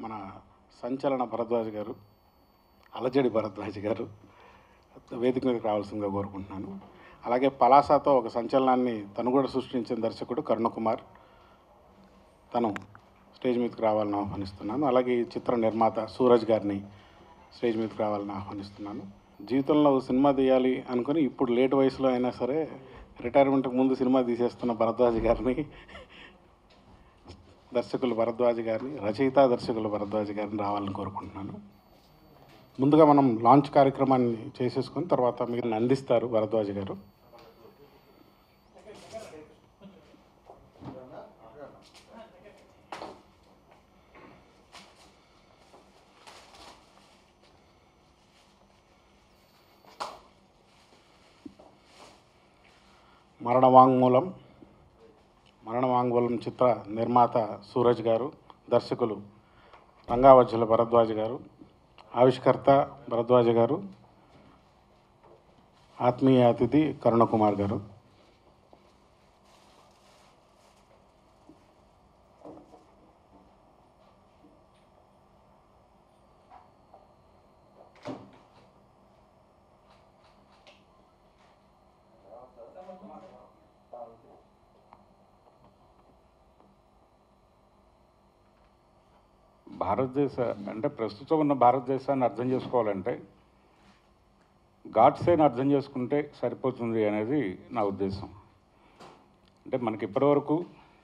మన సంచలన భరద్వాజ్ గారు అలజడి భరద్వాజ్ గారు వేదిక మీదకి రావాల్సిందిగా కోరుకుంటున్నాను అలాగే పలాసాతో ఒక సంచలనాన్ని తను కూడా సృష్టించిన దర్శకుడు కరుణకుమార్ తను స్టేజ్ మీదకి రావాలని ఆహ్వానిస్తున్నాను అలాగే ఈ చిత్ర నిర్మాత సూరజ్ గారిని స్టేజ్ మీదకి రావాలని ఆహ్వానిస్తున్నాను జీవితంలో ఓ సినిమా తీయాలి అనుకుని ఇప్పుడు లేట్ వయసులో అయినా సరే రిటైర్మెంట్కి ముందు సినిమా తీసేస్తున్న భరద్వాజ్ గారిని దర్శకులు భరద్వాజ్ గారిని రచయిత దర్శకులు భరద్వాజ్ గారిని రావాలని కోరుకుంటున్నాను ముందుగా మనం లాంచ్ కార్యక్రమాన్ని చేసేసుకొని తర్వాత మీరు అందిస్తారు భరద్వాజ్ గారు మరణ వాంగ్మూలం మరణ వాంగ్మూలం చిత్ర నిర్మాత సూరజ్ గారు దర్శకులు రంగావజ్జల భరద్వాజ్ గారు ఆవిష్కర్త భరద్వాజ గారు ఆత్మీయ అతిథి కరుణకుమార్ గారు భారతదేశ అంటే ప్రస్తుతం ఉన్న భారతదేశాన్ని అర్థం చేసుకోవాలంటే గాడ్సేని అర్థం చేసుకుంటే సరిపోతుంది అనేది నా ఉద్దేశం అంటే మనకి ఇప్పటివరకు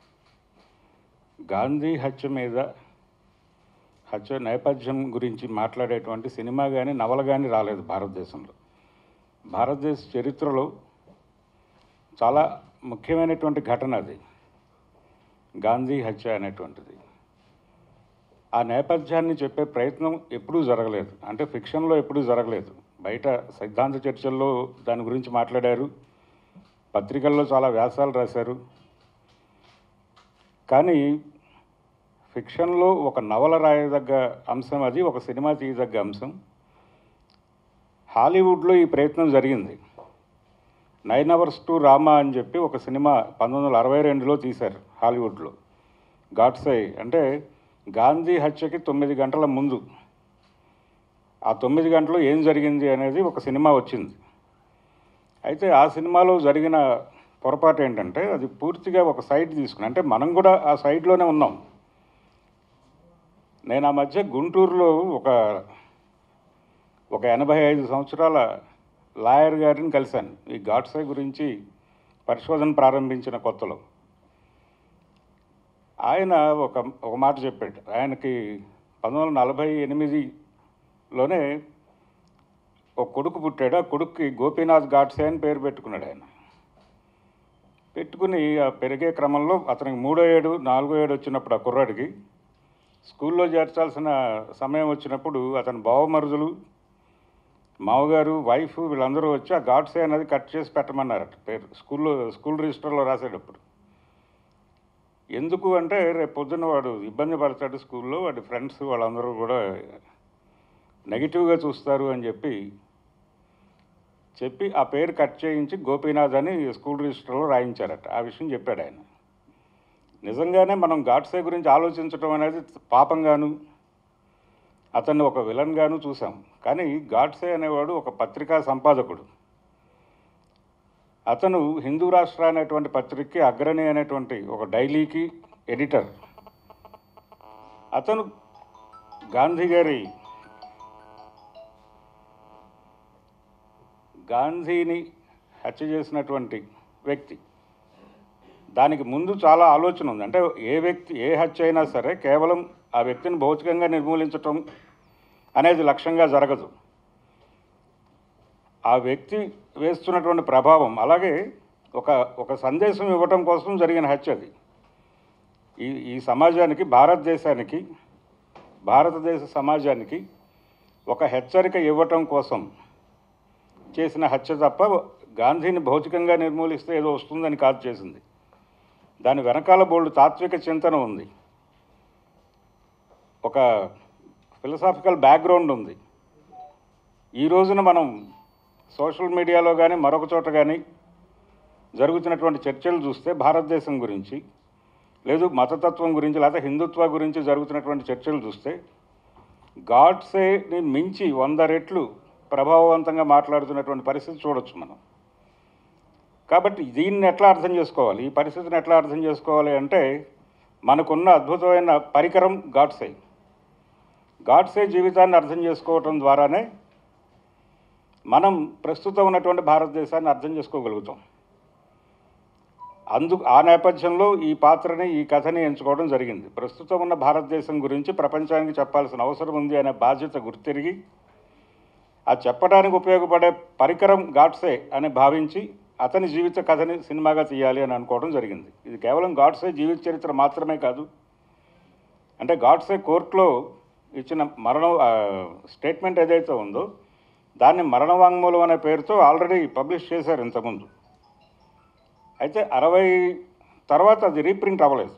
గాంధీ హత్య మీద హత్య నేపథ్యం గురించి మాట్లాడేటువంటి సినిమా కానీ నవల కానీ రాలేదు భారతదేశంలో భారతదేశ చరిత్రలో చాలా ముఖ్యమైనటువంటి ఘటన అది గాంధీ హత్య అనేటువంటిది ఆ నేపథ్యాన్ని చెప్పే ప్రయత్నం ఎప్పుడూ జరగలేదు అంటే ఫిక్షన్లో ఎప్పుడూ జరగలేదు బయట సిద్ధాంత చర్చల్లో దాని గురించి మాట్లాడారు పత్రికల్లో చాలా వ్యాసాలు రాశారు కానీ ఫిక్షన్లో ఒక నవల రాయదగ్గ అంశం అది ఒక సినిమా తీయదగ్గ అంశం హాలీవుడ్లో ఈ ప్రయత్నం జరిగింది నైన్ అవర్స్ టు రామా అని చెప్పి ఒక సినిమా పంతొమ్మిది వందల అరవై రెండులో తీశారు హాలీవుడ్లో గాడ్సై అంటే గాంధీ హత్యకి తొమ్మిది గంటల ముందు ఆ తొమ్మిది గంటలు ఏం జరిగింది అనేది ఒక సినిమా వచ్చింది అయితే ఆ సినిమాలో జరిగిన పొరపాటు ఏంటంటే అది పూర్తిగా ఒక సైడ్ తీసుకుని అంటే మనం కూడా ఆ సైడ్లోనే ఉన్నాం నేను ఆ మధ్య గుంటూరులో ఒక ఒక ఎనభై ఐదు సంవత్సరాల లాయర్ గారిని కలిశాను ఈ గాడ్సే గురించి పరిశోధన ప్రారంభించిన కొత్తలో ఆయన ఒక ఒక మాట చెప్పాడు ఆయనకి పంతొమ్మిది వందల నలభై ఎనిమిదిలోనే ఒక కొడుకు పుట్టాడు ఆ కొడుక్కి గోపీనాథ్ గాడ్సే అని పేరు పెట్టుకున్నాడు ఆయన పెట్టుకుని ఆ పెరిగే క్రమంలో అతనికి మూడో ఏడు నాలుగో ఏడు వచ్చినప్పుడు ఆ కుర్రాడికి స్కూల్లో చేర్చాల్సిన సమయం వచ్చినప్పుడు అతని బావమరుదులు మావగారు వైఫ్ వీళ్ళందరూ వచ్చి ఆ గాడ్సే అనేది కట్ చేసి పెట్టమన్నారట పేరు స్కూల్లో స్కూల్ రిజిస్టర్లో రాసేటప్పుడు ఎందుకు అంటే రేపు పొద్దున్న వాడు ఇబ్బంది పడతాడు స్కూల్లో వాడి ఫ్రెండ్స్ వాళ్ళందరూ కూడా నెగిటివ్గా చూస్తారు అని చెప్పి చెప్పి ఆ పేరు కట్ చేయించి గోపీనాథ్ అని స్కూల్ రిజిస్టర్లో రాయించారట ఆ విషయం చెప్పాడు ఆయన నిజంగానే మనం గాడ్సే గురించి ఆలోచించడం అనేది పాపంగాను అతన్ని ఒక విలన్గాను చూసాం కానీ గాడ్సే అనేవాడు ఒక పత్రికా సంపాదకుడు అతను హిందూ రాష్ట్ర అనేటువంటి పత్రికకి అగ్రణి అనేటువంటి ఒక డైలీకి ఎడిటర్ అతను గాంధీ గారి గాంధీని హత్య చేసినటువంటి వ్యక్తి దానికి ముందు చాలా ఆలోచన ఉంది అంటే ఏ వ్యక్తి ఏ హత్య అయినా సరే కేవలం ఆ వ్యక్తిని భౌతికంగా నిర్మూలించటం అనేది లక్ష్యంగా జరగదు ఆ వ్యక్తి వేస్తున్నటువంటి ప్రభావం అలాగే ఒక ఒక సందేశం ఇవ్వటం కోసం జరిగిన హత్య అది ఈ ఈ సమాజానికి భారతదేశానికి భారతదేశ సమాజానికి ఒక హెచ్చరిక ఇవ్వటం కోసం చేసిన హత్య తప్ప గాంధీని భౌతికంగా నిర్మూలిస్తే ఏదో వస్తుందని కాదు చేసింది దాని వెనకాల బోల్డ్ తాత్విక చింతన ఉంది ఒక ఫిలసాఫికల్ బ్యాక్గ్రౌండ్ ఉంది ఈ రోజున మనం సోషల్ మీడియాలో కానీ మరొక చోట కానీ జరుగుతున్నటువంటి చర్చలు చూస్తే భారతదేశం గురించి లేదు మతతత్వం గురించి లేకపోతే హిందుత్వ గురించి జరుగుతున్నటువంటి చర్చలు చూస్తే గాడ్సేని మించి వంద రెట్లు ప్రభావవంతంగా మాట్లాడుతున్నటువంటి పరిస్థితి చూడొచ్చు మనం కాబట్టి దీన్ని ఎట్లా అర్థం చేసుకోవాలి ఈ పరిస్థితిని ఎట్లా అర్థం చేసుకోవాలి అంటే మనకున్న అద్భుతమైన పరికరం గాడ్సే గాడ్సే జీవితాన్ని అర్థం చేసుకోవటం ద్వారానే మనం ప్రస్తుతం ఉన్నటువంటి భారతదేశాన్ని అర్థం చేసుకోగలుగుతాం అందు ఆ నేపథ్యంలో ఈ పాత్రని ఈ కథని ఎంచుకోవడం జరిగింది ప్రస్తుతం ఉన్న భారతదేశం గురించి ప్రపంచానికి చెప్పాల్సిన అవసరం ఉంది అనే బాధ్యత గుర్తిరిగి అది చెప్పడానికి ఉపయోగపడే పరికరం గాడ్సే అని భావించి అతని జీవిత కథని సినిమాగా తీయాలి అని అనుకోవడం జరిగింది ఇది కేవలం గాడ్సే జీవిత చరిత్ర మాత్రమే కాదు అంటే గాడ్సే కోర్టులో ఇచ్చిన మరణ ఆ, స్టేట్మెంట్ ఏదైతే ఉందో దాన్ని మరణ వాంగ్మూలం అనే పేరుతో ఆల్రెడీ పబ్లిష్ చేశారు ఇంతకుముందు అయితే అరవై తర్వాత అది రీప్రింట్ అవ్వలేదు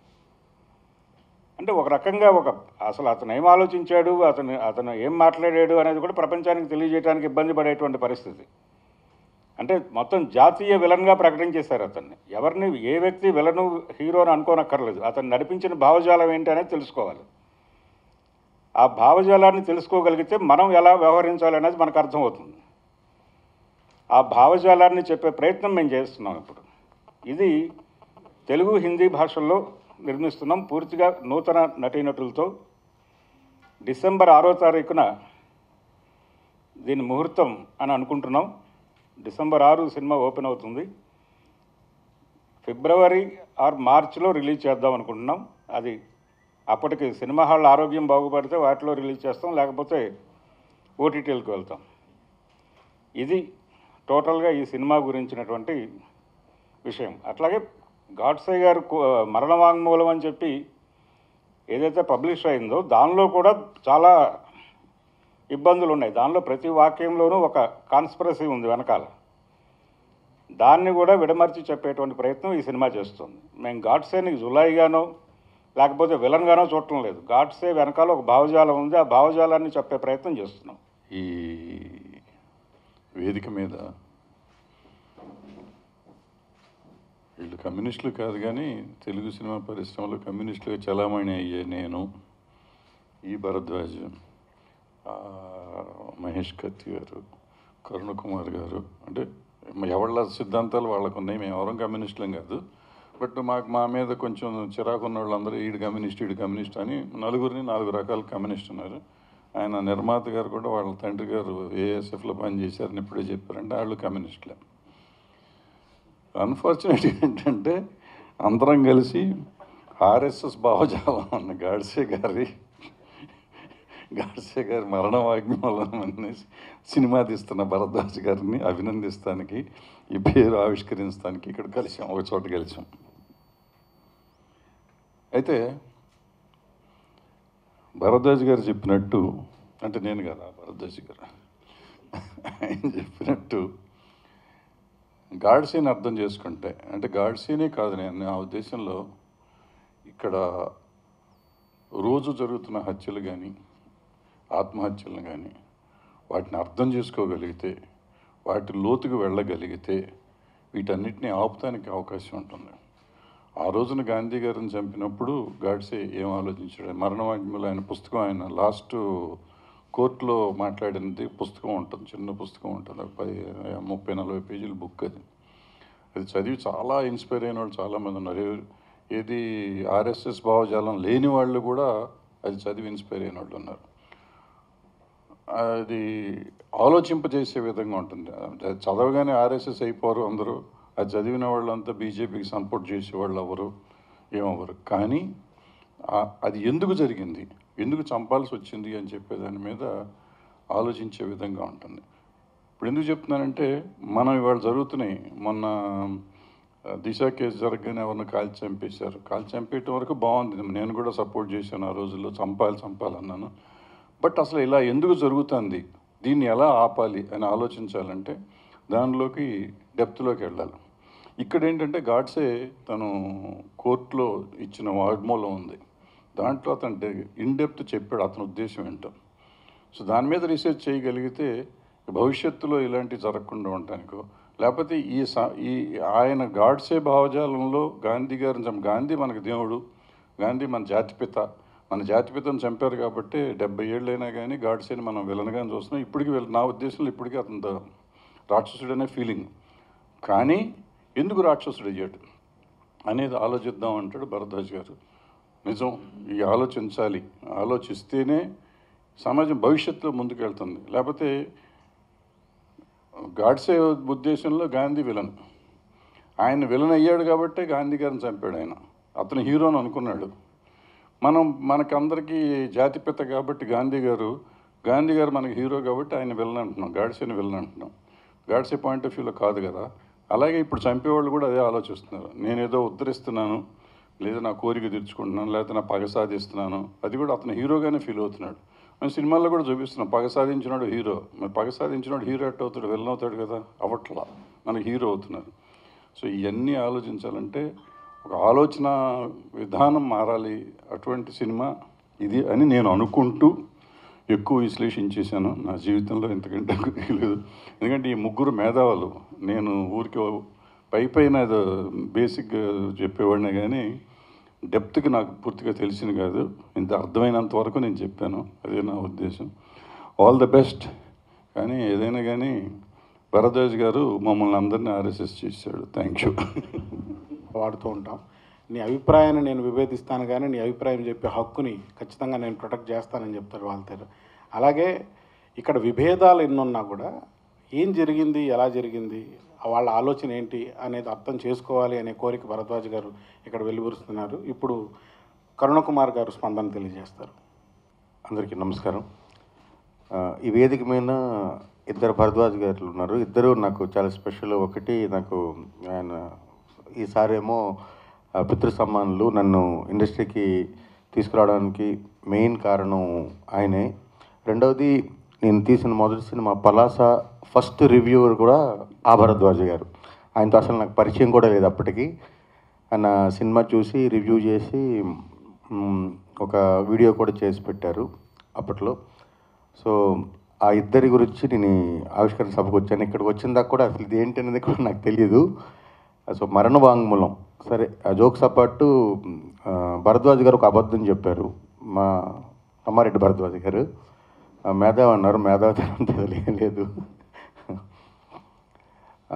అంటే ఒక రకంగా ఒక అసలు అతను ఏం ఆలోచించాడు అతను అతను ఏం మాట్లాడాడు అనేది కూడా ప్రపంచానికి తెలియజేయడానికి ఇబ్బంది పడేటువంటి పరిస్థితి అంటే మొత్తం జాతీయ విలన్గా ప్రకటించేశారు అతన్ని ఎవరిని ఏ వ్యక్తి విలను హీరో అని అనుకోనక్కర్లేదు అతను నడిపించిన భావజాలం ఏంటి అనేది తెలుసుకోవాలి ఆ భావజాలాన్ని తెలుసుకోగలిగితే మనం ఎలా వ్యవహరించాలి అనేది మనకు అర్థమవుతుంది ఆ భావజాలాన్ని చెప్పే ప్రయత్నం మేము చేస్తున్నాం ఇప్పుడు ఇది తెలుగు హిందీ భాషల్లో నిర్మిస్తున్నాం పూర్తిగా నూతన నటీనటులతో డిసెంబర్ ఆరో తారీఖున దీని ముహూర్తం అని అనుకుంటున్నాం డిసెంబర్ ఆరు సినిమా ఓపెన్ అవుతుంది ఫిబ్రవరి ఆర్ మార్చిలో రిలీజ్ చేద్దాం అనుకుంటున్నాం అది అప్పటికి సినిమా హాల్ ఆరోగ్యం బాగుపడితే వాటిలో రిలీజ్ చేస్తాం లేకపోతే ఓటీటీలకు వెళ్తాం ఇది టోటల్గా ఈ సినిమా గురించినటువంటి విషయం అట్లాగే గాడ్సే గారు కు- మరణ వాంగ్మూలం అని చెప్పి ఏదైతే పబ్లిష్ అయిందో దానిలో కూడా చాలా ఇబ్బందులు ఉన్నాయి దానిలో ప్రతి వాక్యంలోనూ ఒక కాన్స్పిరసీ ఉంది వెనకాల దాన్ని కూడా విడమర్చి చెప్పేటువంటి ప్రయత్నం ఈ సినిమా చేస్తుంది మేము గాడ్సేని జులాయిగానో లేకపోతే విలన్గానో చూడటం లేదు గాడ్సే వెనకాల ఒక భావజాలం ఉంది ఆ భావజాలాన్ని చెప్పే ప్రయత్నం చేస్తున్నాం ఈ వేదిక మీద వీళ్ళు కమ్యూనిస్టులు కాదు కానీ తెలుగు సినిమా పరిశ్రమలో కమ్యూనిస్టులుగా చలామణి అయ్యే నేను ఈ భరద్వాజ్ ఆ, మహేష్ కత్తి గారు కరుణ కుమార్ గారు అంటే ఎవళ్ళ సిద్ధాంతాలు వాళ్ళకు ఉన్నాయి మేము ఎవరం కమ్యూనిస్టులం కాదు బట్ మాకు మా మీద కొంచెం చిరాకు ఉన్న వాళ్ళందరూ ఈడు కమ్యూనిస్ట్ ఈడు కమ్యూనిస్ట్ అని నలుగురిని నాలుగు రకాల కమ్యూనిస్ట్ ఉన్నారు ఆయన నిర్మాత గారు కూడా వాళ్ళ తండ్రి గారు ఏఎస్ఎఫ్లో పనిచేశారని ఇప్పుడే చెప్పారంటే వాళ్ళు కమ్యూనిస్టులే అన్ఫార్చునేట్ ఏంటంటే అందరం కలిసి ఆర్ఎస్ఎస్ భావజాలం అన్న గాడ్సే గారి గాడ్సే గారి మరణ వాగ్మూలం అనేసి సినిమా తీస్తున్న భరద్వాజ్ గారిని అభినందిస్తానికి ఈ పేరు ఆవిష్కరించడానికి ఇక్కడ కలిసాం ఒక చోట కలిసాం అయితే భరద్వాజ్ గారు చెప్పినట్టు అంటే నేను కదా భరద్వాజ్ గారు ఆయన చెప్పినట్టు గాడ్సీని అర్థం చేసుకుంటే అంటే గాడ్సీనే కాదు నేను నా ఉద్దేశంలో ఇక్కడ రోజు జరుగుతున్న హత్యలు కానీ ఆత్మహత్యలను కానీ వాటిని అర్థం చేసుకోగలిగితే వాటి లోతుకు వెళ్ళగలిగితే వీటన్నిటిని ఆపుతానికి అవకాశం ఉంటుంది ఆ రోజున గాంధీ గారిని చంపినప్పుడు గాడ్సే ఏం ఆలోచించాడు మరణవాగ్మలు ఆయన పుస్తకం ఆయన లాస్ట్ కోర్టులో మాట్లాడినది పుస్తకం ఉంటుంది చిన్న పుస్తకం ఉంటుంది ఒక పది ముప్పై నలభై పేజీల బుక్ అది అది చదివి చాలా ఇన్స్పైర్ అయిన వాళ్ళు చాలామంది ఉన్నారు ఏ- ఏది ఆర్ఎస్ఎస్ భావజాలం లేని వాళ్ళు కూడా అది చదివి ఇన్స్పైర్ అయిన వాళ్ళు ఉన్నారు అది ఆలోచింపజేసే విధంగా ఉంటుంది అది చదవగానే ఆర్ఎస్ఎస్ అయిపోరు అందరూ అది చదివిన వాళ్ళంతా బీజేపీకి సపోర్ట్ చేసేవాళ్ళు ఎవరు ఏమవ్వరు కానీ ఆ- అది ఎందుకు జరిగింది ఎందుకు చంపాల్సి వచ్చింది అని చెప్పే దాని మీద ఆలోచించే విధంగా ఉంటుంది ఇప్పుడు ఎందుకు చెప్తున్నానంటే మనం ఇవాళ జరుగుతున్నాయి మొన్న ఆ, దిశ కేసు జరగగానే ఎవరిని కాల్చి చంపేశారు కాల్చి చంపేయటం వరకు బాగుంది నేను కూడా సపోర్ట్ చేశాను ఆ రోజుల్లో చంపాలి చంపాలన్నాను బట్ అసలు ఇలా ఎందుకు జరుగుతుంది దీన్ని ఎలా ఆపాలి అని ఆలోచించాలంటే దానిలోకి డెప్త్లోకి వెళ్ళాలి ఇక్కడ ఏంటంటే గాడ్సే తను కోర్టులో ఇచ్చిన వాగ్మూలం ఉంది దాంట్లో అతను ఇన్ డెప్త్ చెప్పాడు అతని ఉద్దేశం ఏంటో సో దాని మీద రీసెర్చ్ చేయగలిగితే భవిష్యత్తులో ఇలాంటివి జరగకుండా ఉండటానికో లేకపోతే ఈ స ఈ ఆయన గాడ్సే భావజాలంలో గాంధీ గారిని చంప గాంధీ మనకు దేవుడు గాంధీ మన జాతిపిత మన జాతిపితను చంపారు కాబట్టి డెబ్బై ఏళ్ళైనా కానీ గాడ్సేని మనం విలనగానే చూస్తున్నాం ఇప్పటికీ విల- నా ఉద్దేశంలో ఇప్పటికీ అతను ద- రాక్షసుడు అనే ఫీలింగ్ కానీ ఎందుకు రాక్షసుడు అయ్యాడు అనేది ఆలోచిద్దాం అంటాడు భరద్వాజ్ గారు నిజం ఈ ఆలోచించాలి ఆలోచిస్తేనే సమాజం భవిష్యత్తులో ముందుకెళ్తుంది లేకపోతే గాడ్సే ఉద్దేశంలో గాంధీ విలన్ ఆయన విలన్ అయ్యాడు కాబట్టే గాంధీ గారిని చంపాడు ఆయన అతను హీరోని అనుకున్నాడు మనం మనకందరికీ జాతిపిత కాబట్టి గాంధీ గారు గాంధీ గారు మనకి హీరో కాబట్టి ఆయన విలన్ అంటున్నాం గాడ్సేని విలన్ అంటున్నాం గాడ్సే పాయింట్ ఆఫ్ వ్యూలో కాదు కదా అలాగే ఇప్పుడు చంపేవాళ్ళు కూడా అదే ఆలోచిస్తున్నారు నేనేదో ఉద్ధరిస్తున్నాను లేదా నా కోరిక తీర్చుకుంటున్నాను లేకపోతే నా పగ సాధిస్తున్నాను అది కూడా అతను హీరోగానే ఫీల్ అవుతున్నాడు మన సినిమాల్లో కూడా చూపిస్తున్నాం పగ సాధించినాడు హీరో మరి పగ సాధించినాడు హీరో ఎట్ అవుతాడు విలన్ అవుతాడు కదా అవట్లా మనకి హీరో అవుతున్నారు సో ఇవన్నీ ఆలోచించాలంటే ఒక ఆలోచన విధానం మారాలి అటువంటి సినిమా ఇది అని నేను అనుకుంటూ ఎక్కువ విశ్లేషించేశాను నా జీవితంలో ఇంతకంటే ఎక్కువ లేదు ఎందుకంటే ఈ ముగ్గురు మేధావులు నేను ఊరికి పై పైన ఏదో బేసిక్ చెప్పేవాడిని కానీ డెప్త్కి నాకు పూర్తిగా తెలిసింది కాదు ఇంత అర్థమైనంత వరకు నేను చెప్పాను అదే నా ఉద్దేశం ఆల్ ద బెస్ట్ కానీ ఏదైనా కానీ భరద్వాజ్ గారు మమ్మల్ని అందరినీ ఆర్ఎస్ఎస్ చేశాడు థ్యాంక్ యూ వాడుతూ ఉంటాం నీ అభిప్రాయాన్ని నేను విభేదిస్తాను కానీ నీ అభిప్రాయం చెప్పే హక్కుని ఖచ్చితంగా నేను ప్రొటెక్ట్ చేస్తానని చెప్తారు వాల్తేరు అలాగే ఇక్కడ విభేదాలు ఎన్నున్నా కూడా ఏం జరిగింది ఎలా జరిగింది వాళ్ళ ఆలోచన ఏంటి అనేది అర్థం చేసుకోవాలి అనే కోరిక భరద్వాజ్ గారు ఇక్కడ వెలువరుస్తున్నారు ఇప్పుడు కరుణకుమార్ గారు స్పందన తెలియజేస్తారు అందరికీ నమస్కారం ఆ, ఈ వేదిక మీద ఇద్దరు భరద్వాజ్ గారు ఉన్నారు ఇద్దరు నాకు చాలా స్పెషల్ ఒకటి నాకు ఆయన ఈసారి ఏమో ఆ, పితృ సమ్మానులు నన్ను ఇండస్ట్రీకి తీసుకురావడానికి మెయిన్ కారణం ఆయనే రెండవది నేను తీసిన మొదటి సినిమా పలాస ఫస్ట్ రివ్యూవర్ కూడా ఆ భరద్వాజ్ గారు ఆయనతో అసలు నాకు పరిచయం కూడా లేదు అప్పటికి ఆయన సినిమా చూసి రివ్యూ చేసి మ్, ఒక వీడియో కూడా చేసి పెట్టారు అప్పట్లో సో ఆ ఇద్దరి గురించి నేను ఈ ఆవిష్కరణ సభకు వచ్చాను ఇక్కడికి వచ్చిన దాకా కూడా అసలు ఇది ఏంటి అనేది కూడా నాకు తెలియదు సో మరణ వాంగ్మూలం సరే ఆ జోక్స్ అపాటు ఆ, భరద్వాజ్ గారు ఒక అబద్ధం చెప్పారు మా అమ్మారెడ్డి భరద్వాజ్ గారు ఆ, మేధావి అన్నారు మేధావి తెలియలేదు ఆ,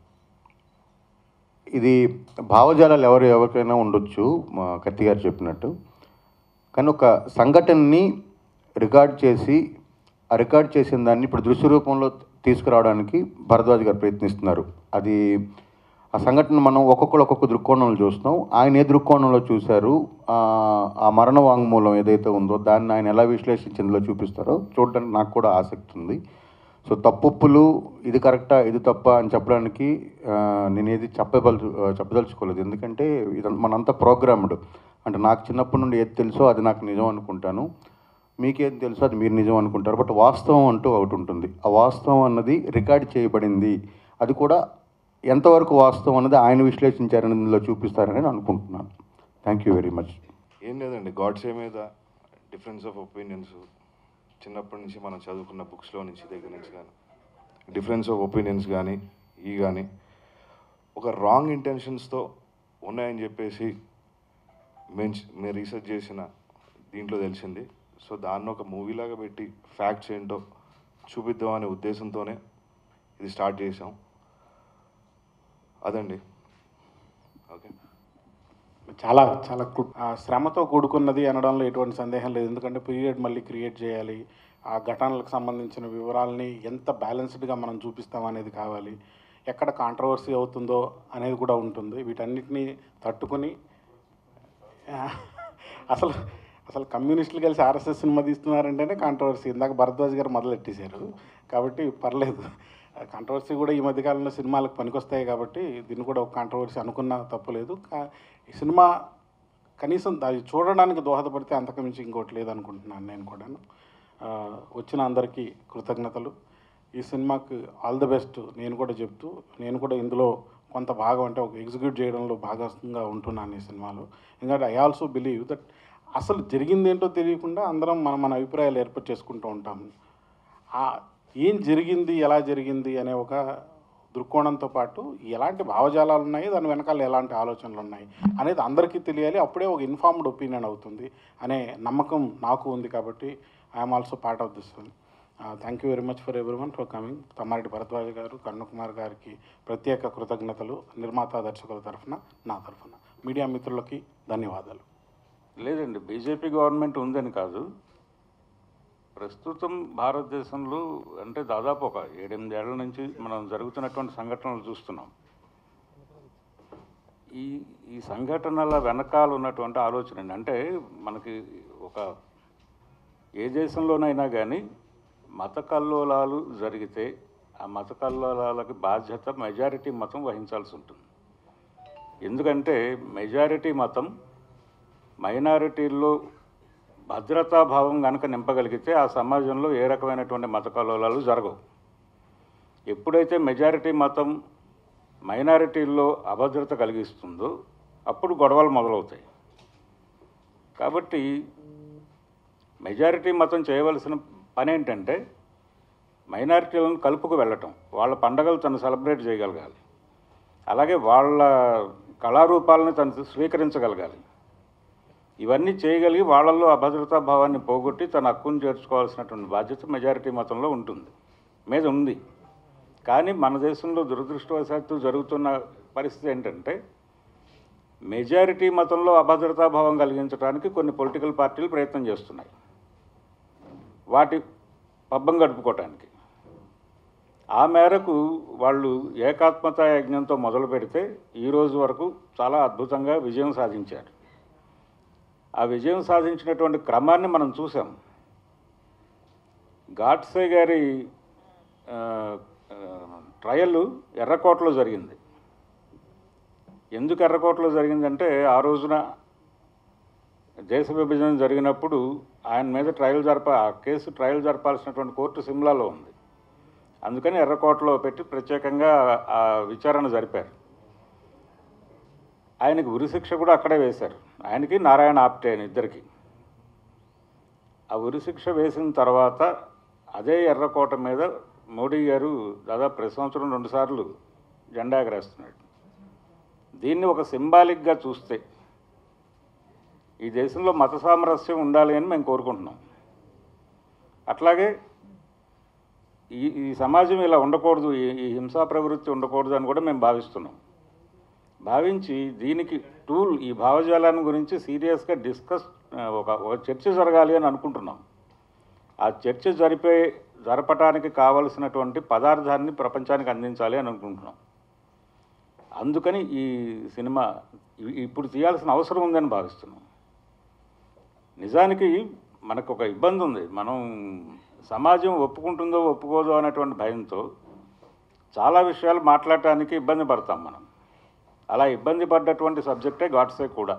ఇది భావజాలాలు ఎవరు ఎవరికైనా ఉండొచ్చు మా కత్తి గారు చెప్పినట్టు కానీ ఒక సంఘటనని రికార్డ్ చేసి ఆ రికార్డ్ చేసిన దాన్ని ఇప్పుడు దృశ్య రూపంలో తీసుకురావడానికి భరద్వాజ్ గారు ప్రయత్నిస్తున్నారు అది ఆ సంఘటన మనం ఒక్కొక్కరు ఒక్కొక్క దృక్కోణంలో చూస్తున్నాం ఆయన ఏ దృక్కోణంలో చూశారు ఆ ఆ మరణ వాంగ్మూలం ఏదైతే ఉందో దాన్ని ఆయన ఎలా విశ్లేషించిందో చూపిస్తారో చూడడానికి నాకు కూడా ఆసక్తి ఉంది సో తప్పులు ఇది కరెక్టా ఇది తప్ప అని చెప్పడానికి ఆ, నేను ఏది చెప్పదలు చెప్పదలుచుకోలేదు ఎందుకంటే ఇది మనంతా ప్రోగ్రామ్డ్ అంటే నాకు చిన్నప్పటి నుండి ఏది తెలుసో అది నాకు నిజం అనుకుంటాను మీకేం తెలుసో అది మీరు నిజం అనుకుంటారు బట్ వాస్తవం అంటూ ఒకటి ఉంటుంది ఆ వాస్తవం అన్నది రికార్డ్ చేయబడింది అది కూడా ఎంతవరకు వాస్తవం అన్నది ఆయన విశ్లేషించారని ఇందులో చూపిస్తారని నేను అనుకుంటున్నాను థ్యాంక్ యూ వెరీ మచ్ ఏం లేదండి గాడ్సే మీద డిఫరెన్స్ ఆఫ్ ఒపీనియన్స్ చిన్నప్పటి నుంచి మనం చదువుకున్న బుక్స్లో నుంచి దగ్గర నుంచి కానీ డిఫరెన్స్ ఆఫ్ ఒపీనియన్స్ కానీ ఈ కానీ ఒక రాంగ్ ఇంటెన్షన్స్తో ఉన్నాయని చెప్పేసి మేము మేము రీసెర్చ్ చేసిన దీంట్లో తెలిసింది సో దాన్ని ఒక మూవీలాగా పెట్టి ఫ్యాక్ట్స్ ఏంటో చూపిద్దాం అనే ఉద్దేశంతోనే ఇది స్టార్ట్ చేసాం అదండి ఓకే చాలా చాలా క్లు- ఆ శ్రమతో కూడుకున్నది అనడంలో ఎటువంటి సందేహం లేదు ఎందుకంటే పీరియడ్ మళ్ళీ క్రియేట్ చేయాలి ఆ ఘటనలకు సంబంధించిన వివరాలని ఎంత బ్యాలెన్స్డ్గా మనం చూపిస్తాం అనేది కావాలి ఎక్కడ కాంట్రవర్సీ అవుతుందో అనేది కూడా ఉంటుంది వీటన్నిటిని తట్టుకొని ఆ, అసలు అసలు కమ్యూనిస్టులు కలిసి ఆర్ఎస్ఎస్ సినిమా తీస్తున్నారంటేనే కాంట్రవర్సీ ఇందాక భరద్వాజ్ గారు మొదలెట్టేశారు కాబట్టి పర్లేదు కాంట్రవర్సీ కూడా ఈ మధ్యకాలంలో సినిమాలకు పనికొస్తాయి కాబట్టి దీన్ని కూడా ఒక కాంట్రవర్సీ అనుకున్నా తప్పులేదు కా- ఈ సినిమా కనీసం అది చూడడానికి దోహదపడితే అంతకుమించి ఇంకోటి లేదనుకుంటున్నాను నేను కూడాను ఆ, వచ్చిన అందరికీ కృతజ్ఞతలు ఈ సినిమాకి ఆల్ ది బెస్ట్ నేను కూడా చెప్తూ నేను కూడా ఇందులో కొంత భాగం అంటే ఒక ఎగ్జిక్యూట్ చేయడంలో భాగంగా ఉంటున్నాను ఈ సినిమాలో ఎందుకంటే ఐ ఆల్సో బిలీవ్ దట్ అసలు జరిగింది ఏంటో తెలియకుండా అందరం మన మన అభిప్రాయాలు ఏర్పాటు చేసుకుంటూ ఉంటాము ఆ ఏం జరిగింది ఎలా జరిగింది అనే ఒక దృక్కోణంతో పాటు ఎలాంటి భావజాలాలు ఉన్నాయి దాని వెనకాల ఎలాంటి ఆలోచనలు ఉన్నాయి అనేది అందరికీ తెలియాలి అప్పుడే ఒక ఇన్ఫార్మ్డ్ ఒపీనియన్ అవుతుంది అనే నమ్మకం నాకు ఉంది కాబట్టి I'm also part of this thank you very much for everyone for coming Thammareddy Bharadwaj garu Karunakumar గారికి ప్రత్యేక కృతజ్ఞతలు నిర్మాత దర్శకుల తరఫున నా తరఫున మీడియా మిత్రులకి ధన్యవాదాలు లేదండి బీజేపీ గవర్నమెంట్ ఉందని కాదు ప్రస్తుతం భారతదేశంలో అంటే దాదాపు ఒక ఏడెనిమిదేళ్ల నుంచి మనం జరుగుతున్నటువంటి సంఘటనలు చూస్తున్నాం ఈ ఈ సంఘటనల వెనకాల ఉన్నటువంటి ఆలోచన అండి అంటే మనకి ఒక ఏ దేశంలోనైనా కానీ మత కల్లోలాలు జరిగితే ఆ మత కల్లోలాలకి బాధ్యత మెజారిటీ మతం వహించాల్సి ఉంటుంది ఎందుకంటే మెజారిటీ మతం మైనారిటీల్లో భద్రతాభావం కనుక నింపగలిగితే ఆ సమాజంలో ఏ రకమైనటువంటి మత కలోలాలు జరగవు ఎప్పుడైతే మెజారిటీ మతం మైనారిటీల్లో అభద్రత కలిగిస్తుందో అప్పుడు గొడవలు మొదలవుతాయి కాబట్టి మెజారిటీ మతం చేయవలసిన పని ఏంటంటే మైనారిటీలను కలుపుకు వెళ్ళటం వాళ్ళ పండగలు తను సెలబ్రేట్ చేయగలగాలి అలాగే వాళ్ళ కళారూపాలను తను స్వీకరించగలగాలి ఇవన్నీ చేయగలిగి వాళ్ళల్లో అభద్రతా భావాన్ని పోగొట్టి తన హక్కును చేర్చుకోవాల్సినటువంటి బాధ్యత మెజారిటీ మతంలో ఉంటుంది మీద ఉంది కానీ మన దేశంలో దురదృష్టవశాత్తు జరుగుతున్న పరిస్థితి ఏంటంటే మెజారిటీ మతంలో అభద్రతా భావం కలిగించడానికి కొన్ని పొలిటికల్ పార్టీలు ప్రయత్నం చేస్తున్నాయి వాటి పబ్బం గడుపుకోవటానికి ఆ మేరకు వాళ్ళు ఏకాత్మత యజ్ఞంతో మొదలు పెడితే ఈ రోజు వరకు చాలా అద్భుతంగా విజయం సాధించారు ఆ విజయం సాధించినటువంటి క్రమాన్ని మనం చూసాం గాడ్సే గారి ఆ, ఆ, ట్రయల్ ఎర్రకోటలో జరిగింది ఎందుకు ఎర్రకోటలో జరిగిందంటే ఆ రోజున దేశ విభజన జరిగినప్పుడు ఆయన మీద ట్రయల్ జరప ఆ కేసు ట్రయల్ జరపాల్సినటువంటి కోర్టు సిమ్లాలో ఉంది అందుకని ఎర్రకోటలో పెట్టి ప్రత్యేకంగా ఆ విచారణ జరిపారు ఆయనకి ఉరిశిక్ష కూడా అక్కడే వేశారు ఆయనకి నారాయణ ఆప్టే అని ఇద్దరికి ఆ ఉరిశిక్ష వేసిన తర్వాత అదే ఎర్రకోట మీద మోడీ గారు దాదాపు ప్రతి సంవత్సరం రెండుసార్లు జెండా ఎగరేస్తున్నాడు దీన్ని ఒక సింబాలిక్గా చూస్తే ఈ దేశంలో మత సామరస్యం ఉండాలి అని మేము కోరుకుంటున్నాం అట్లాగే ఈ ఈ సమాజం ఇలా ఉండకూడదు ఈ ఈ హింసా ప్రవృత్తి ఉండకూడదు అని కూడా మేము భావిస్తున్నాం భావించి దీనికి టూల్ ఈ భావజాలాన్ని గురించి సీరియస్గా డిస్కస్ ఆ, ఒక ఒక చర్చ జరగాలి అని అనుకుంటున్నాం ఆ చర్చ జరిపే జరపటానికి కావలసినటువంటి పదార్థాన్ని ప్రపంచానికి అందించాలి అని అనుకుంటున్నాం అందుకని ఈ సినిమా ఇ- ఇప్పుడు తీయాల్సిన అవసరం ఉందని భావిస్తున్నాం నిజానికి మనకు ఒక ఇబ్బంది ఉంది మనం సమాజం ఒప్పుకుంటుందో ఒప్పుకోదో అనేటువంటి భయంతో చాలా విషయాలు మాట్లాడటానికి ఇబ్బంది పడతాం మనం అలా ఇబ్బంది పడ్డటువంటి సబ్జెక్టే గాడ్సే కూడా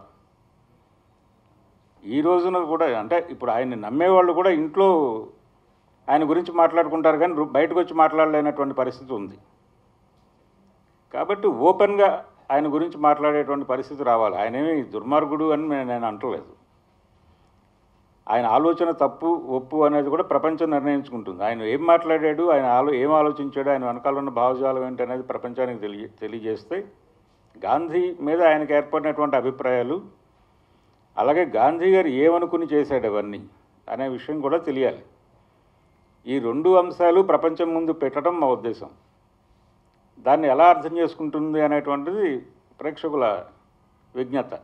ఈ రోజున కూడా అంటే ఇప్పుడు ఆయన్ని నమ్మేవాళ్ళు కూడా ఇంట్లో ఆయన గురించి మాట్లాడుకుంటారు కానీ రు- బయటకు వచ్చి మాట్లాడలేనటువంటి పరిస్థితి ఉంది కాబట్టి ఓపెన్గా ఆయన గురించి మాట్లాడేటువంటి పరిస్థితి రావాలి ఆయనేమి దుర్మార్గుడు అని నే- నేను అంటలేదు ఆయన ఆలోచన తప్పు ఒప్పు అనేది కూడా ప్రపంచం నిర్ణయించుకుంటుంది ఆయన ఏం మాట్లాడాడు ఆయన ఆలో ఏం ఆలోచించాడు ఆయన వెనకాల ఉన్న భావజాలం ఏంటి అనేది ప్రపంచానికి తెలియ తెలియజేస్తే గాంధీ మీద ఆయనకు ఏర్పడినటువంటి అభిప్రాయాలు అలాగే గాంధీ గారు ఏమనుకుని చేశాడు అవన్నీ అనే విషయం కూడా తెలియాలి ఈ రెండు అంశాలు ప్రపంచం ముందు పెట్టడం మా ఉద్దేశం దాన్ని ఎలా అర్థం చేసుకుంటుంది అనేటువంటిది ప్రేక్షకుల విజ్ఞత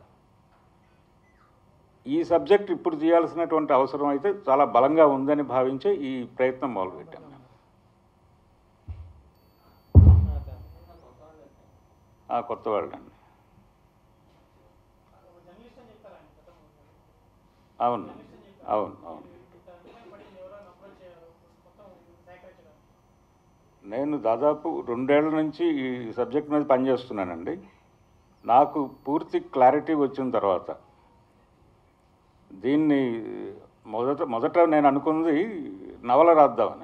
ఈ సబ్జెక్ట్ ఇప్పుడు చేయాల్సినటువంటి అవసరం అయితే చాలా బలంగా ఉందని భావించే ఈ ప్రయత్నం మొదలుపెట్టాను నేను. ఆ, కొత్త వాళ్ళండి అవును అవును అవును నేను దాదాపు రెండేళ్ల నుంచి ఈ సబ్జెక్ట్ మీద పనిచేస్తున్నానండి నాకు పూర్తి క్లారిటీ వచ్చిన తర్వాత దీన్ని మొదట మొదట నేను అనుకుంది నవల రాద్దామని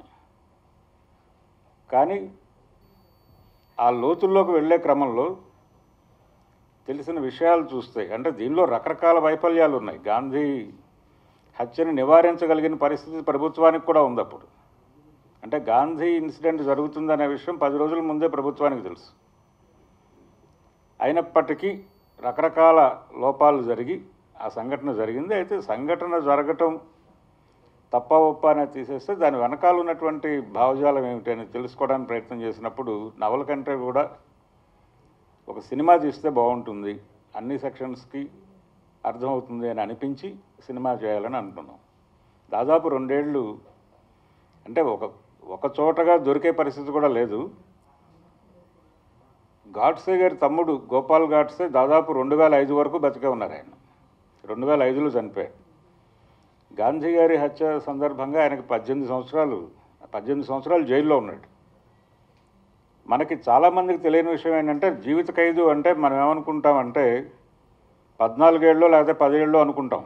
కానీ ఆ లోతుల్లోకి వెళ్ళే క్రమంలో తెలిసిన విషయాలు చూస్తే అంటే దీనిలో రకరకాల వైఫల్యాలు ఉన్నాయి గాంధీ హత్యను నివారించగలిగిన పరిస్థితి ప్రభుత్వానికి కూడా ఉంది అప్పుడు అంటే గాంధీ ఇన్సిడెంట్ జరుగుతుందనే విషయం పది రోజుల ముందే ప్రభుత్వానికి తెలుసు అయినప్పటికీ రకరకాల లోపాలు జరిగి ఆ సంఘటన జరిగింది అయితే సంఘటన జరగటం తప్ప ఒప్ప అనేది తీసేస్తే దాని వెనకాల ఉన్నటువంటి భావజాలం ఏమిటి అని తెలుసుకోవడానికి ప్రయత్నం చేసినప్పుడు నవల కంటే కూడా ఒక సినిమా తీస్తే బాగుంటుంది అన్ని సెక్షన్స్కి అర్థమవుతుంది అని అనిపించి సినిమా చేయాలని అనుకున్నాం దాదాపు రెండేళ్ళు అంటే ఒక ఒక చోటగా దొరికే పరిస్థితి కూడా లేదు గాడ్సే గారి తమ్ముడు గోపాల్ గాడ్సే దాదాపు రెండు వేల ఐదు వరకు బతికే ఉన్నారు ఆయన రెండు వేల ఐదులో చనిపోయాడు గాంధీ గారి హత్య సందర్భంగా ఆయనకి పద్దెనిమిది సంవత్సరాలు పద్దెనిమిది సంవత్సరాలు జైల్లో ఉన్నాడు మనకి చాలామందికి తెలియని విషయం ఏంటంటే జీవిత ఖైదు అంటే మనం ఏమనుకుంటామంటే పద్నాలుగేళ్ళు లేకపోతే పదేళ్ళు అనుకుంటాం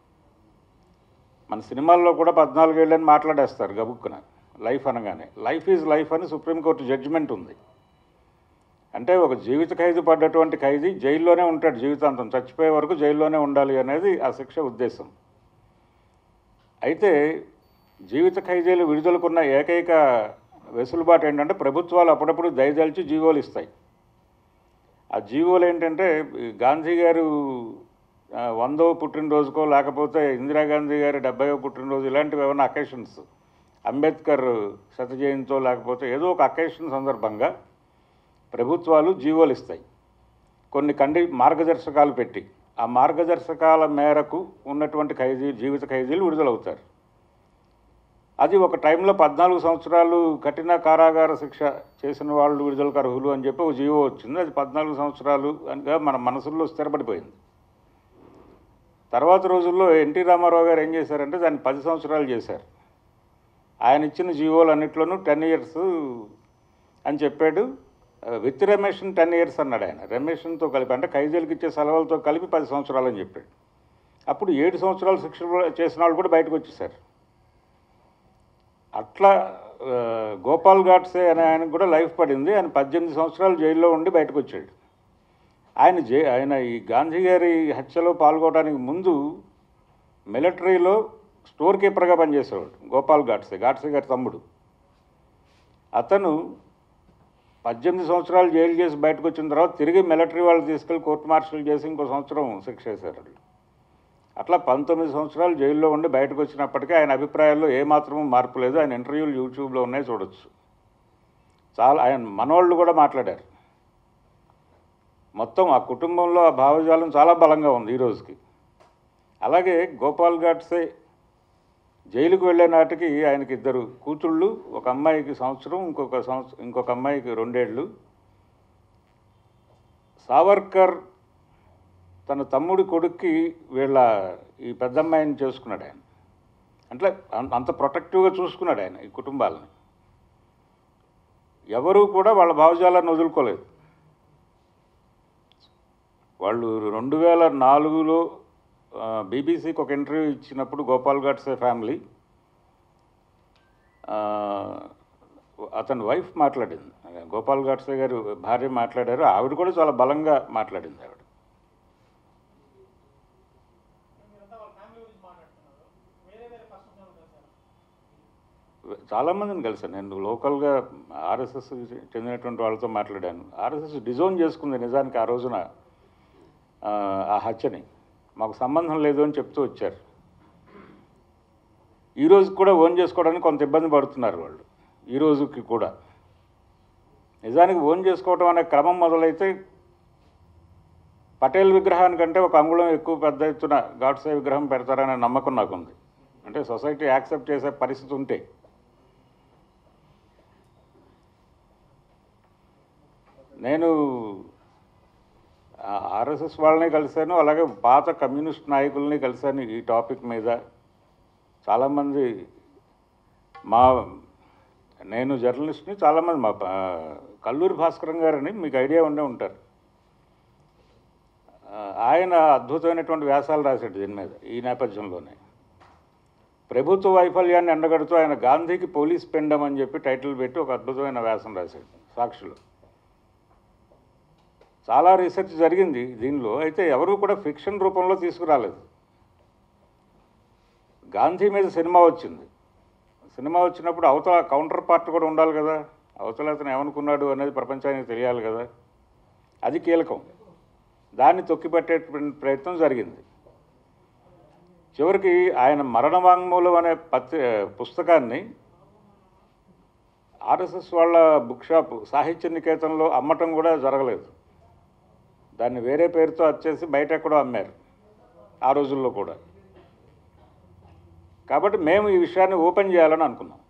మన సినిమాల్లో కూడా పద్నాలుగేళ్ళు అని మాట్లాడేస్తారు గబుక్కున లైఫ్ అనగానే లైఫ్ ఈజ్ లైఫ్ అని సుప్రీంకోర్టు జడ్జిమెంట్ ఉంది అంటే ఒక జీవిత ఖైదు పడ్డటువంటి ఖైదీ జైల్లోనే ఉంటాడు జీవితాంతం చచ్చిపోయే వరకు జైల్లోనే ఉండాలి అనేది ఆ శిక్ష ఉద్దేశం అయితే జీవిత ఖైదీలు విడుదలకున్న ఏకైక వెసులుబాటు ఏంటంటే ప్రభుత్వాలు అప్పుడప్పుడు దయదలిచి జీవోలు ఇస్తాయి ఆ జీవోలు ఏంటంటే ఈ గాంధీ గారు ఆ, వందో పుట్టినరోజుకో లేకపోతే ఇందిరాగాంధీ గారి డెబ్బైవ పుట్టినరోజు ఇలాంటివి ఏమైనా అకేషన్స్ అంబేద్కర్ శత జయంతో లేకపోతే ఏదో ఒక అకేషన్ సందర్భంగా ప్రభుత్వాలు జీవోలు ఇస్తాయి కొన్ని కండి మార్గదర్శకాలు పెట్టి ఆ మార్గదర్శకాల మేరకు ఉన్నటువంటి ఖైదీ జీవిత ఖైదీలు విడుదలవుతారు అది ఒక టైంలో పద్నాలుగు సంవత్సరాలు కఠిన కారాగార శిక్ష చేసిన వాళ్ళు విడుదలకు అర్హులు అని చెప్పి ఒక జీవో వచ్చింది అది పద్నాలుగు సంవత్సరాలు అనగా మన మనసుల్లో స్థిరపడిపోయింది తర్వాత రోజుల్లో ఎన్టీ రామారావు గారు ఏం చేశారంటే దాన్ని పది సంవత్సరాలు చేశారు ఆయన ఇచ్చిన జీవోలు అన్నిట్లోనూ టెన్ ఇయర్స్ అని చెప్పాడు విత్ రెమేషన్ టెన్ ఇయర్స్ అన్నాడు ఆయన రెమేషన్తో కలిపి అంటే ఖైదీలకు ఇచ్చే సెలవులతో కలిపి పది సంవత్సరాలు అని చెప్పాడు అప్పుడు ఏడు సంవత్సరాలు శిక్ష చేసిన వాళ్ళు కూడా బయటకు వచ్చేసారు అట్లా ఆ, గోపాల్ గాడ్సే అనే ఆయనకు కూడా లైఫ్ పడింది ఆయన పద్దెనిమిది సంవత్సరాలు జైల్లో ఉండి బయటకు వచ్చాడు ఆయన జై ఆయన ఈ గాంధీ గారి హత్యలో పాల్గొనడానికి ముందు మిలిటరీలో స్టోర్ కీపర్గా పనిచేసేవాడు గోపాల్ గాడ్సే గాడ్సే గారి తమ్ముడు అతను పద్దెనిమిది సంవత్సరాలు జైలు చేసి బయటకు వచ్చిన తర్వాత తిరిగి మిలిటరీ వాళ్ళు తీసుకెళ్ళి కోర్టు మార్షల్ చేసి ఇంకో సంవత్సరం శిక్ష వేశారు వాళ్ళు. అట్లా పంతొమ్మిది సంవత్సరాలు జైల్లో ఉండి బయటకు వచ్చినప్పటికీ ఆయన అభిప్రాయాల్లో ఏమాత్రమూ మార్పు లేదు ఆయన ఇంటర్వ్యూలు యూట్యూబ్లో ఉన్నాయి చూడొచ్చు చాలా ఆయన మనవాళ్ళు కూడా మాట్లాడారు మొత్తం ఆ కుటుంబంలో ఆ భావజాలం చాలా బలంగా ఉంది ఈ రోజుకి అలాగే గోపాల్ గాడ్సే జైలుకు వెళ్ళే నాటికి ఆయనకి ఇద్దరు కూతుళ్ళు ఒక అమ్మాయికి సంవత్సరం ఇంకొక సంవత్సరం ఇంకొక అమ్మాయికి రెండేళ్ళు సావర్కర్ తన తమ్ముడి కొడుక్కి వీళ్ళ ఈ పెద్దమ్మాయిని చేసుకున్నాడు ఆయన అంటే అం- అంత ప్రొటెక్టివ్గా చూసుకున్నాడు ఆయన ఈ కుటుంబాలని ఎవరూ కూడా వాళ్ళ భావజాలాన్ని వదులుకోలేదు వాళ్ళు రెండు వేల నాలుగులో బీబీసీకి ఒక ఇంటర్వ్యూ ఇచ్చినప్పుడు గోపాల్ గాడ్సే ఫ్యామిలీ ఆ, అతని వైఫ్ మాట్లాడింది గోపాల్ గాడ్సే గారు భార్య మాట్లాడారు ఆవిడ కూడా చాలా బలంగా మాట్లాడింది ఆవిడ చాలామందిని కలిసాను నేను లోకల్గా ఆర్ఎస్ఎస్ చెందినటువంటి వాళ్ళతో మాట్లాడాను ఆర్ఎస్ఎస్ డిజోన్ చేసుకుంది నిజానికి ఆ రోజున ఆ, ఆ హత్యని మాకు సంబంధం లేదు అని చెప్తూ వచ్చారు ఈ రోజు కూడా ఓన్ చేసుకోవడానికి కొంత ఇబ్బంది పడుతున్నారు వాళ్ళు ఈ రోజుకి కూడా నిజానికి ఓన్ చేసుకోవడం అనే క్రమం మొదలైతే పటేల్ విగ్రహానికంటే ఒక అంగుళం ఎక్కువ పెద్ద ఎత్తున గాడ్సే విగ్రహం పెడతారనే నమ్మకం నాకుంది అంటే సొసైటీ యాక్సెప్ట్ చేసే పరిస్థితి ఉంటే నేను ఆర్ఎస్ఎస్ వాళ్ళని కలిశాను అలాగే పాత కమ్యూనిస్ట్ నాయకుల్ని కలిశాను ఈ టాపిక్ మీద చాలామంది మా నేను జర్నలిస్ట్ని చాలామంది మా ప- కల్లూరి భాస్కరం గారని మీకు ఐడియా ఉండే ఉంటారు ఆ, ఆయన అద్భుతమైనటువంటి వ్యాసాలు రాశాడు దీని మీద ఈ నేపథ్యంలోనే ప్రభుత్వ వైఫల్యాన్ని ఎండగడుతూ ఆయన గాంధీకి పోలీస్ పెండం అని చెప్పి టైటిల్ పెట్టి ఒక అద్భుతమైన వ్యాసం రాశాడు సాక్షులు చాలా రీసెర్చ్ జరిగింది దీనిలో అయితే ఎవరు కూడా ఫిక్షన్ రూపంలో తీసుకురాలేదు గాంధీ మీద సినిమా వచ్చింది సినిమా వచ్చినప్పుడు అవతల కౌంటర్ పార్ట్ కూడా ఉండాలి కదా అవతల అతను ఏమనుకున్నాడు అనేది ప్రపంచానికి తెలియాలి కదా అది కీలకం దాన్ని తొక్కిపెట్టేటువంటి ప్రయత్నం జరిగింది చివరికి ఆయన మరణ వాంగ్మూలం అనే పత్రి పుస్తకాన్ని ఆర్ఎస్ఎస్ వాళ్ళ బుక్ షాప్ సాహిత్య నికేతన్లో అమ్మటం కూడా జరగలేదు దాన్ని వేరే పేరుతో వచ్చేసి బయట ఎక్కడో అమ్మారు ఆ రోజుల్లో కూడా కాబట్టి మేము ఈ విషయాన్ని ఓపెన్ చేయాలని అనుకున్నాం